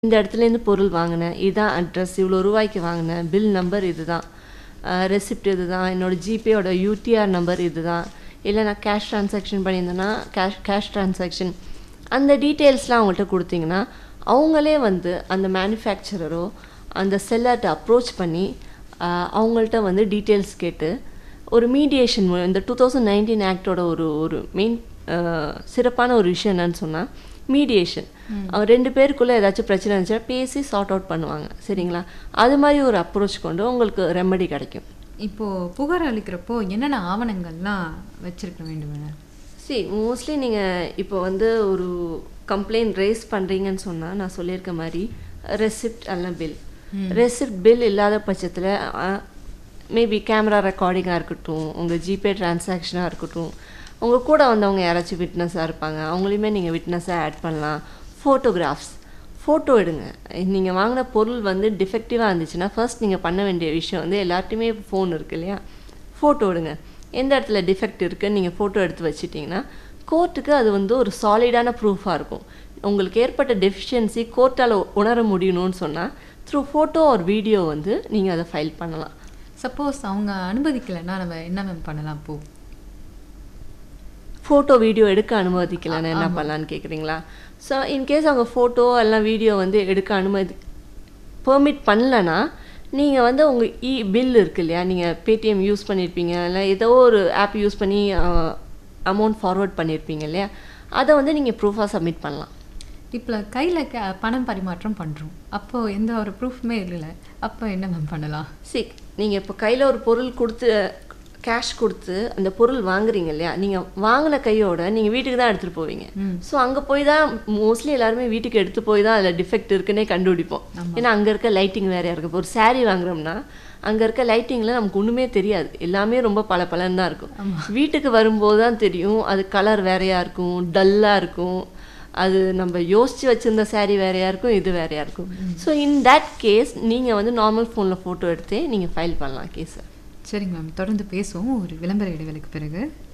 இந்த இடத்துலேருந்து பொருள் வாங்கினேன் இதுதான் அட்ரஸ் இவ்வளோ ரூபாய்க்கு வாங்கினேன் பில் நம்பர் இதுதான் ரெசிப்ட் இதுதான் என்னோட ஜிபேயோட யூடிஆர் நம்பர் இதுதான் இல்லை நான் கேஷ் ட்ரான்சாக்ஷன் பண்ணியிருந்தேன்னா கேஷ் கேஷ் ட்ரான்சாக்ஷன் அந்த டீட்டெயில்ஸ்லாம் அவங்கள்ட்ட கொடுத்தீங்கன்னா அவங்களே வந்து அந்த மேனுஃபேக்சரரோ அந்த செல்லர்கிட்ட அப்ரோச் பண்ணி ஆஹ், அவங்கள்ட்ட வந்து டீட்டெயில்ஸ் கேட்டு ஒரு மீடியேஷன் இந்த டூ தௌசண்ட் நைன்டீன் ஆக்டோட ஒரு ஒரு மெயின் சிறப்பான ஒரு விஷயம் என்னன்னு சொன்னால் மீடியேஷன் ரெண்டு பேருக்குள்ளே ஏதாச்சும் பிரச்சனை இருந்துச்சுன்னா பேசி சார்ட் அவுட் பண்ணுவாங்க சரிங்களா அது மாதிரி ஒரு அப்ரோச் கொண்டு உங்களுக்கு ரெமெடி கிடைக்கும் இப்போ புகார் அளிக்கிறப்போ என்னென்ன ஆவணங்கள்லாம் வச்சிருக்க வேண்டும் சி மோஸ்ட்லி நீங்கள் இப்போ வந்து ஒரு கம்ப்ளைண்ட் ரேஸ் பண்ணுறீங்கன்னு சொன்னால் நான் சொல்லியிருக்க மாதிரி ரெசிப்ட் அல்ல பில் ரெசிப்ட் பில் இல்லாத பட்சத்தில் மேபி கேமரா ரெக்கார்டிங்காக இருக்கட்டும் உங்கள் ஜிபே டிரான்சாக்ஷனாக இருக்கட்டும் உங்கள் கூட வந்தவங்க யாராச்சும் விட்னஸாக இருப்பாங்க அவங்களையுமே நீங்கள் விட்னஸாக ஆட் பண்ணலாம் ஃபோட்டோகிராஃப்ஸ் ஃபோட்டோ எடுங்க நீங்கள் வாங்கின பொருள் வந்து டிஃபெக்டிவாக இருந்துச்சுன்னா ஃபர்ஸ்ட் நீங்கள் பண்ண வேண்டிய விஷயம் வந்து எல்லார்ட்டையுமே ஃபோன் இருக்கு இல்லையா ஃபோட்டோ எடுங்க எந்த இடத்துல டிஃபெக்ட் இருக்குன்னு நீங்கள் ஃபோட்டோ எடுத்து வச்சிட்டிங்கன்னா கோர்ட்டுக்கு அது வந்து ஒரு சாலிடான ப்ரூஃபாக இருக்கும் உங்களுக்கு ஏற்பட்ட டெஃபிஷியன்சி கோர்ட்டால் உணர முடியணும்னு சொன்னால் த்ரூ ஃபோட்டோ ஒரு வீடியோ வந்து நீங்கள் அதை ஃபைல் பண்ணலாம் சப்போஸ் அவங்க அனுமதிக்கலைன்னா நம்ம என்ன மேம் பண்ணலாம் இப்போ ஃபோட்டோ வீடியோ எடுக்க அனுமதிக்கலன்னு என்ன பண்ணலான்னு கேட்குறீங்களா ஸோ இன்கேஸ் அவங்க ஃபோட்டோ எல்லாம் வீடியோ வந்து எடுக்க அனுமதி பெர்மிட் பண்ணலன்னா நீங்கள் வந்து உங்கள் இ பில் இருக்கு இல்லையா நீங்கள் பேடிஎம் யூஸ் பண்ணியிருப்பீங்க இல்லை ஏதோ ஒரு ஆப் யூஸ் பண்ணி அமௌண்ட் ஃபார்வர்ட் பண்ணியிருப்பீங்க இல்லையா அதை வந்து நீங்கள் ப்ரூஃபாக சப்மிட் பண்ணலாம் இப்போ கையில் க பணம் பரிமாற்றம் பண்ணுறோம் அப்போ எந்த ஒரு ப்ரூஃப்மே இல்லை அப்போ என்ன மேம் பண்ணலாம் சி நீங்கள் இப்போ கையில் ஒரு பொருள் கொடுத்து கேஷ் கொடுத்து அந்த பொருள் வாங்குறீங்க இல்லையா நீங்கள் வாங்கின கையோட நீங்கள் வீட்டுக்கு தான் எடுத்துகிட்டு போவீங்க ஸோ அங்கே போய் தான் மோஸ்ட்லி எல்லாருமே வீட்டுக்கு எடுத்து போய் தான் அதில் டிஃபெக்ட் இருக்குன்னே கண்டுபிடிப்போம் ஏன்னா அங்கே இருக்க லைட்டிங் வேறையாக இருக்கு இப்போ ஒரு saree வாங்குறோம்னா அங்கே இருக்க லைட்டிங்கில் நமக்கு ஒன்றுமே தெரியாது எல்லாமே ரொம்ப பல தான் இருக்கும் வீட்டுக்கு வரும்போது தான் தெரியும் அது கலர் வேறையாக இருக்கும் டல்லாக இருக்கும் அது நம்ம யோசிச்சு வச்சிருந்த saree வேறையா இருக்கும் இது வேறையா இருக்கும் ஸோ இன் தட் கேஸ் நீங்கள் வந்து நார்மல் ஃபோனில் ஃபோட்டோ எடுத்தே நீங்கள் ஃபைல் பண்ணலாம் கேஸை சரிங்க மேம் தொடர்ந்து பேசுவோம் ஒரு விளம்பர இடைவேளைக்கு பிறகு